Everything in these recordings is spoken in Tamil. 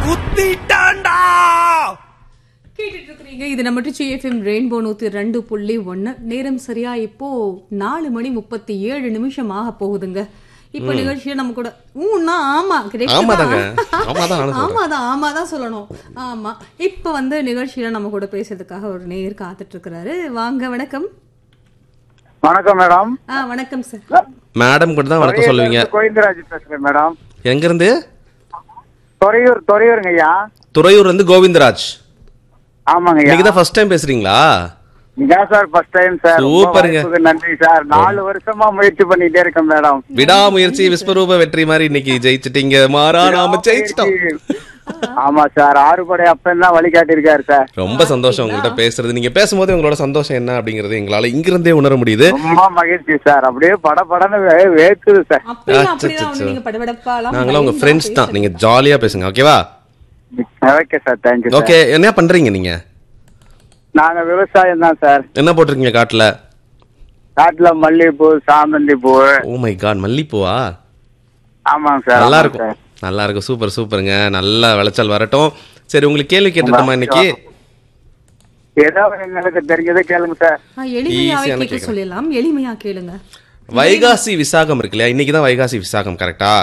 குத்திட்டான்டா கேட்டுட்டு இருக்கிறீங்க இது நம்ம எஃப்எம் ரெயின்போ நூத்தி ரெண்டு புள்ளி ஒன்னு நேரம் சரியா இப்போ நாலு மணி முப்பத்தி ஏழு நிமிஷம் ஆக போகுதுங்க இப்ப நிகழ்ச்சியை நம்ம கூட ஊன்னா ஆமா correct ஆமாதாங்க. தான். ஆமாதான் நானும் சொல்றேன். ஆமாதான் ஆமாதான் சொல்லணும் ஆமா இப்ப வந்து நிகழ்ச்சியில நம்ம கூட பேசுறதுக்காக ஒரு நேயர் காத்துட்டு இருக்கிறாரு வாங்க வணக்கம் வணக்கம் மேடம் ஆ வணக்கம் சார் மேடம் கூட தான் வணக்கம் சொல்லுவீங்க கோவிந்தராஜ் பேசுறேன் மேடம் எங்க இருந்து துறையூர் துறையூருங்க ஐயா துறையூர் இருந்து கோவிந்தராஜ் ஆமாங்க ஐயா இன்னைக்கு தான் ஃபர்ஸ்ட் டைம் பேசுறீங்களா இதான் சார் ஃபர்ஸ்ட் டைம் சார் ரொம்ப சூப்பருங்க. வாய்ப்புக்கு நன்றி சார் நாலு வருஷமா முயற்சி பண்ணிட்டே இருக்கேன் மேடம் விடாமுயற்சி விஸ்வரூப வெற்றி மாதிரி இன்னைக்கு ஜெயிச்சிட்டீங்க மாறா நாம ஜெயிச்சிட்டோம் ஆமா சார் ஆறுபடை அப்பன் தான் வழிகாட்டி இருக்காரு சார் ரொம்ப சந்தோஷம் உங்கள்கிட்ட பேசுறது நீங்க பேசும்போது உங்களோட சந்தோஷம் என்ன அப்படிங்கறது எங்களால இங்கிருந்தே உணர முடியுது ரொம்ப மகிழ்ச்சி சார் அப்படியே பட படன்னு வே- வேக்குது சார் அப்படியே அச்சச்சோ. அப்படிதான் வந்து நீங்க படபடப்பாலாம் நாங்களும் உங்க பயந்து ஃப்ரெண்ட்ஸ் தான் பேசுறீங்க. நீங்க ஜாலியா பேசுங்க ஓகேவா ஓகே சார் தேங்க்யூ ஓகே என்ன பண்றீங்க நீங்க நாங்க விவசாயம் தான் சார் என்ன போட்டிருக்கீங்க காட்டுல காட்டுல மல்லிகைப்பூ சாமந்தி பூ ஓ மை காட் மல்லிப்பூவா ஆமாங்க சார் நல்லா ஆமாங்க இருக்கும் சார். நல்லா இருக்கும் சூப்பர் சூப்பருங்க நல்ல விளைச்சல் வரட்டும் சரி உங்களுக்கு கேள்வி கேட்டுட்டோமா இன்னைக்கு ஏதோ எங்களுக்கு தெரிஞ்சதை கேளுங்க சார் ஆ, எளிமையாவே ஈஸியான கேட்க கேக்குறேன். சொல்லிடலாம் எளிமையா கேளுங்க வைகாசி விசாகம் இருக்கு இல்லையா இன்னைக்கு தான் வைகாசி விசாகம் கரெக்டா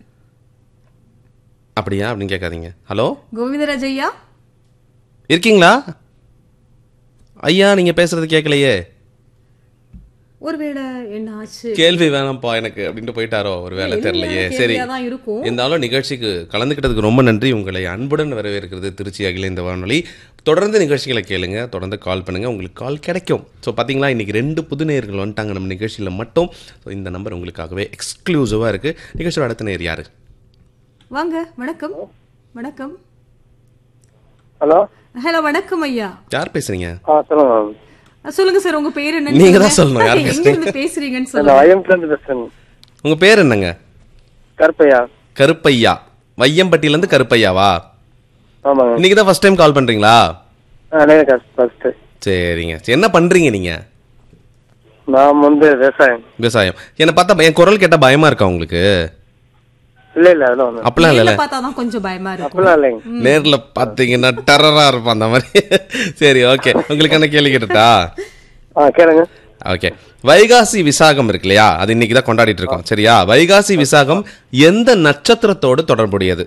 அப்படியா அப்படின்னு கேட்காதீங்க ஹலோ கோவிந்தராஜ் ஐயா இருக்கீங்களா ஐயா நீங்க பேசுறது கேட்கலையே ஒருவேளை என்ன ஆச்சு கேள்வி வேணாம்ப்பா எனக்கு அப்படின்ட்டு போயிட்டாரோ ஒரு வேலை இல்ல, தெரியலையே இல்ல, சரி கேள்வியாதான் இருக்கும். இருந்தாலும் நிகழ்ச்சிக்கு கலந்துக்கிட்டதுக்கு ரொம்ப நன்றி உங்களை அன்புடன் வரவேற்கிறது திருச்சி அகில இந்த வானொலி தொடர்ந்து நிகழ்ச்சிகளை கேளுங்க தொடர்ந்து கால் பண்ணுங்க உங்களுக்கு கால் கிடைக்கும் ஸோ பார்த்தீங்களா இன்னைக்கு ரெண்டு புது நேயர்கள் வந்துட்டாங்க நம்ம நிகழ்ச்சியில் மட்டும் ஸோ இந்த நம்பர் உங்களுக்காகவே எக்ஸ்க்ளூசிவாக இருக்கு நிகழ்ச்சியோட அடுத்த நேர் யாரு வாங்க வணக்கம் வணக்கம் ஹலோ ஹலோ வணக்கம் ஐயா யார் பேசுறீங்க ஆ சொல்லுங்க அஹ் சொல்லுங்க சார் உங்க பேர் என்ன நீங்க தான் சொல்லணும், யார் எங்க இருந்து பேசுறீங்கன்னு நான் சொல்லுங்க ஐஎம்லேருந்து பேசுறேன் உங்க பேர் என்னங்க கருப்பையா கருப்பையா வையம்பட்டியிலேருந்து கருப்பையாவா ஆமாங்க இன்னைக்கு தான் ஃபர்ஸ்ட் டைம் கால் பண்றீங்களா அநேக ஃபர்ஸ்ட் சரிங்க சரி, என்ன பண்றீங்க நீங்க நான் வந்து விவசாயம் விவசாயம் என்னை பார்த்தா என் குரல் கேட்டா பயமா இருக்கா உங்களுக்கு இல்ல இல்ல அதெல்லாம் ஒண்ணு அப்பெல்லாம் இல்லைல்ல நேர்ல பார்த்தாதான் கொஞ்சம் பயமா இருக்கும் அப்படிலாம் இல்லைங்க நேர்ல பாத்தீங்கன்னா டெரரா இருப்பான் அந்த மாதிரி சரி ஓகே உங்களுக்கு என்ன கேள்வி கேட்டுட்டா ஆ கேளுங்க ஓகே வைகாசி விசாகம் இருக்கு இல்லையா அது இன்னைக்கு தான் கொண்டாடிட்டு இருக்கோம் சரியா வைகாசி விசாகம் எந்த நட்சத்திரத்தோடு தொடர்புடையது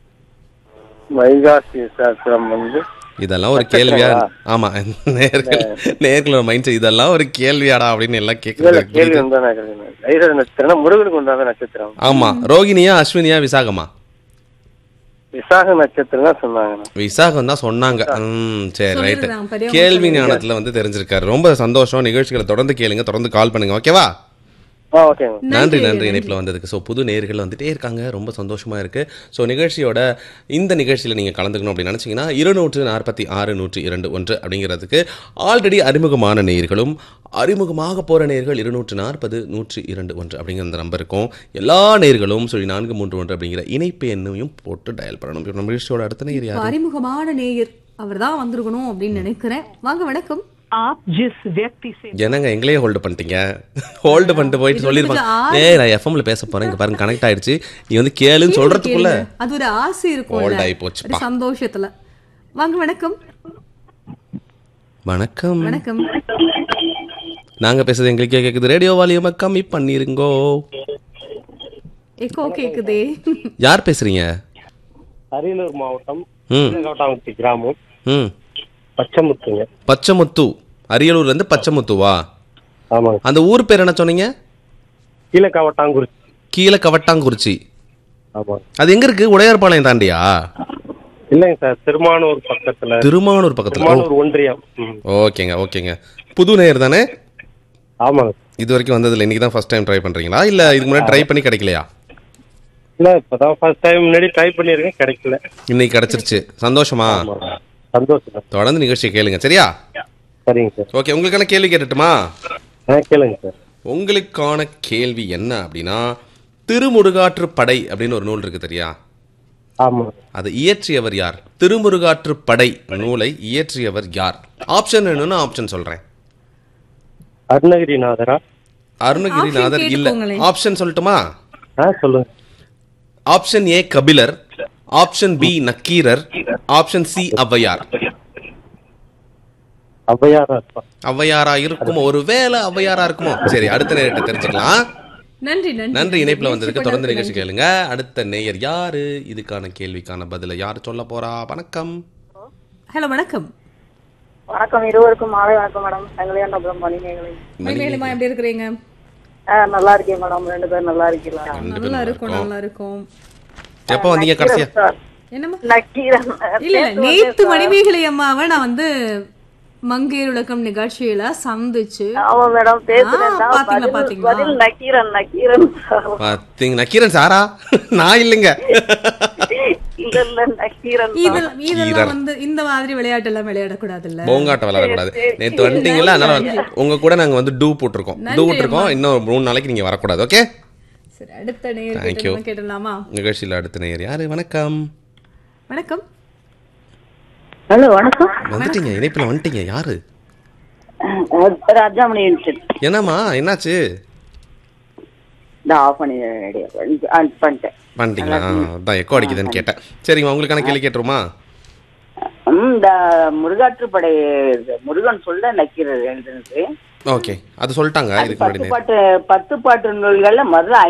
வைகாசி சாஸ்திரம் வந்து இதெல்லாம் ஒரு கேள்வியா ஆமா நேர்கள் நேர்களோட மைண்ட் இதெல்லாம் ஒரு கேள்வியாடா அப்படின்னு எல்லாம் இல்ல இல்ல கேள்வி கேட்குறது உண்டான கேள்வி வைகாசி நட்சத்திரம் முருகனுக்கு உண்டான நட்சத்திரம் ஆமா ரோகிணியா அஸ்வினியா விசாகமா விசாக நட்சத்திரம் தான் சொன்னாங்க விசாகம் தான் சொன்னாங்க ம் சரி ரைட்டு சொல்லிடுறான், பெரியவங்க கேள்வி ஞானத்துல வந்து தெரிஞ்சிருக்காரு ரொம்ப சந்தோஷம் நிகழ்ச்சிகளை தொடர்ந்து கேளுங்க தொடர்ந்து கால் பண்ணுங்க ஓகேவா ஆ ஓகேங்க நன்றி நன்றி இணைப்பில் வந்ததுக்கு ஸோ புது நேர்கள் வந்துட்டே இருக்காங்க ரொம்ப சந்தோஷமா இருக்கு ஸோ நிகழ்ச்சியோட இந்த நிகழ்ச்சியில் நீங்கள் கலந்துக்கணும் அப்படின்னு நினச்சிங்கன்னா இருநூற்று நாற்பத்தி ஆறு நூற்றி இரண்டு ஒன்று அப்படிங்கிறதுக்கு ஆல்ரெடி அறிமுகமான நேர்களும் அறிமுகமாக போகிற நேர்கள் இருநூற்று நாற்பது நூற்றி இரண்டு ஒன்று அப்படிங்கிற அந்த நம்பர் இருக்கும் எல்லா நேர்களும் சொல்லி நான்கு மூன்று ஒன்று அப்படிங்கிற இணைப்பு எண்ணையும் போட்டு டயல் பண்ணணும் இப்போ நம்ம நிகழ்ச்சியோட அடுத்த நேர் யார் அறிமுகமான நேயர் அவர்தான் வந்திருக்கணும் அப்படின்னு நினைக்கிறேன் வாங்க வணக்கம் आप जिस व्यक्ति से என்னங்க எங்களையே ஹோல்டு பண்ணிட்டீங்க ஹோல்டு பண்ணிட்டு போயிட்டு இது சொல்லியிருப்பாங்க கொஞ்சம் ஏய் நான் எஃப்எம்ல பேச போறேன் இங்க பாருங்க கனெக்ட் ஆயிடுச்சு நீ வந்து கேளுன்னு சொல்றதுக்குள்ள கேளுங்க. அது ஒரு ஆசை இருக்கும் Hold ஆகி போச்சுப்பா. சந்தோஷத்துல வாங்க வணக்கம் வணக்கம் வணக்கம் நாங்க பேசுறது எங்களுக்கே கேக்குது ரேடியோ வால்யூமை கம்மி பண்ணிருங்கோ எக்கோ கேக்குதே யார் பேசுறீங்க அரியலூர் மாவட்டம் ம் கோட்டாங்குச்சி கிராமம் ம் பச்சைமுத்துங்க பச்சைமுத்து அரியலூர்ல இருந்து பச்சைமுத்துவா ஆமாங்க அந்த ஊர் பேர் என்ன சொன்னீங்க கீழக்காவட்டாங்குறிச்சி கீழே கவட்டாங்குறிச்சி ஆமாங்க அது எங்க இருக்கு உடையார்பாளையம் தாண்டியா இல்லைங்க சார் திருமானூர் பக்கத்துல திருமானூர் பக்கத்துல ஓ, திருமானூர் ஒன்றியம் ம். ஓகேங்க ஓகேங்க புது நேயர் தானே ஆமாங்க இது வரைக்கும் வந்ததில்ல இன்னைக்கு தான் ஃபர்ஸ்ட் டைம் ட்ரை பண்றீங்களா இல்ல இதுக்கு முன்னாடி ட்ரை பண்ணி கிடைக்கலையா இல்ல இப்பதான் ஃபர்ஸ்ட் டைம் முன்னாடி ட்ரை பண்ணியிருக்கேன் கிடைக்கல இன்னைக்கு கிடைச்சிருச்சு சந்தோஷமா ஆமாங்க. சந்தோஷம் சார் தொடர்ந்து நிகழ்ச்சியை கேளுங்க சரியா சரிங்க சார் ஓகே உங்களுக்கான கேள்வி கேட்டுட்டுமா ஆ கேளுங்க சார் உங்களுக்கான கேள்வி என்ன அப்படின்னா திருமுருகாற்று படை அப்படின்னு ஒரு நூல் இருக்கு தெரியா ஆமாங்க அதை இயற்றியவர் யார் திருமுருகாற்று படை நூலை இயற்றியவர் யார் ஆப்ஷன் வேணும்னா ஆப்ஷன் சொல்றேன் அருணகிரிநாதரா அருணகிரிநாதர் Option இல்ல கேட்டுக்கோங்களேன். ஆப்ஷன் சொல்லட்டுமா ஆ சொல்லுங்க option A Kapilar option B Nakkeerar option C Auvaiyar ஔவையாரா இருப்பா ஔவையாரா இருக்குமோ ஒருவேளை ஔவையாரா இருக்குமோ சரி அடுத்த நேரத்தை தெரிஞ்சுக்கலாம் நன்றி நன்றி நன்றி இணைப்புல வந்ததுக்கு முயற்சி தொடர்ந்து பண்ணதுக்கு நிகழ்ச்சி கேளுங்க அடுத்த நேயர் யாரு இதுக்கான கேள்விக்கான பதில யார் சொல்ல போறா வணக்கம் ஹலோ வணக்கம் வணக்கம் இருவருக்கும் மாலை வணக்கம் மேடம் சங்கலியாண்டபுரம் மணிமேகலை மணிமேலுமா எப்படி இருக்கிறீங்க ஆ, நல்லா இருக்கேன் மேடம் ரெண்டு பேரும் நல்லா இருக்கீங்களா நல்லா இருக்கும் நல்லா இருக்கும் எப்போ வந்தீங்க கடைசியா சார் என்னம்மா நக்கீரன் இல்ல இல்ல நேத்து மணிமேகலை அம்மாவை நான் வந்து மங்கையர் உலகம் நிகழ்ச்சியில சந்திச்சு ஆமா மேடம் பேசுறேன் ஆ, பாத்தீங்களா, பதில் பாத்தீங்களா? பதில் நக்கீரன் நக்கீரன் பாத்தீங்க நக்கீரன் சாரா நான் இல்லைங்க இல்ல இல்ல நக்கீரன் இதெல்லாம் இதெல்லாம் வந்து இந்த மாதிரி விளையாட்டு எல்லாம் விளையாடக்கூடாதுல்ல போங்காட்டம் விளையாடக்கூடாது நேத்து வந்துட்டீங்கல்ல அதனால வந்து- உங்க கூட நாங்க வந்து டூ போட்டிருக்கோம் டூ போட்டிருக்கோம் இன்னும் மூணு நாளைக்கு நீங்க வரக்கூடாது ஓகே சரி அடுத்த நேயர் Thank கிட்ட you. நம்ம கேட்டலாமா நிகழ்ச்சியில் அடுத்த நேயர் யாரு வணக்கம் வணக்கம் ஹலோ வணக்கம் வந்துட்டீங்க இணைப்புல வந்துட்டீங்க யாரு ராஜாமணி என்னம்மா என்னாச்சு இந்த ஆஃப் பண்ணி பண்ணிட்டேன் பண்ணிட்டீங்களா ஆ, அதான் எக்கோ அடிக்குதுன்னு கேட்டேன் சரிங்கம்மா உங்களுக்கான கேள்வி கேட்டுருமா இந்த முருகாற்றுப்படை முருகன் சொல்ல நக்கீரர் எழுதுனது ஓகே அது சொல்லிட்டாங்க இதுக்கு முன்னாடி பத்து பாட்டு பத்து பாட்டு நூல்கள்ல முதல்ல